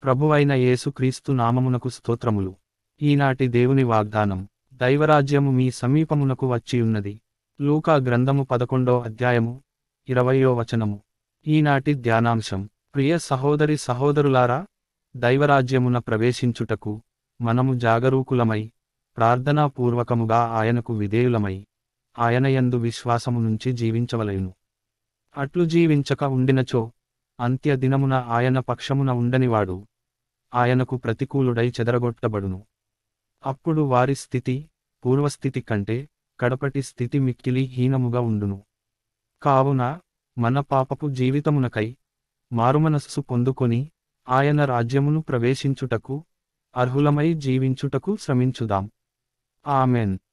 ప్రభువైన యేసుక్రీస్తు నామమునకు స్తోత్రములు ఈనాటి దేవుని వాగ్దానం దైవరాజ్యము మీ సమీపమునకు వచ్చియున్నది లూకా గ్రంథము పదకొండో అధ్యాయము ఇరవయో వచనము ఈనాటి ధ్యానాంశం ప్రియ సహోదరి సహోదరులారా దైవరాజ్యమున ప్రవేశించుటకు మనము జాగరూకులమై ప్రార్థనాపూర్వకముగా ఆయనకు విధేయులమై ఆయనయందు విశ్వాసము నుంచి జీవించవలయును అట్లు జీవించక ఉండినచో అంత్య దినమున ఆయన పక్షమున ఉండనివాడు ఆయనకు ప్రతికూలుడై చెదరగొట్టబడును అప్పుడు వారి స్థితి పూర్వస్థితి కంటే కడపటి స్థితి మిక్కిలి హీనముగా ఉండును కావున మన పాపపు జీవితమునకై మారుమనస్సు పొందుకొని ఆయన రాజ్యమును ప్రవేశించుటకు అర్హులమై జీవించుటకు శ్రమించుదాం ఆమెన్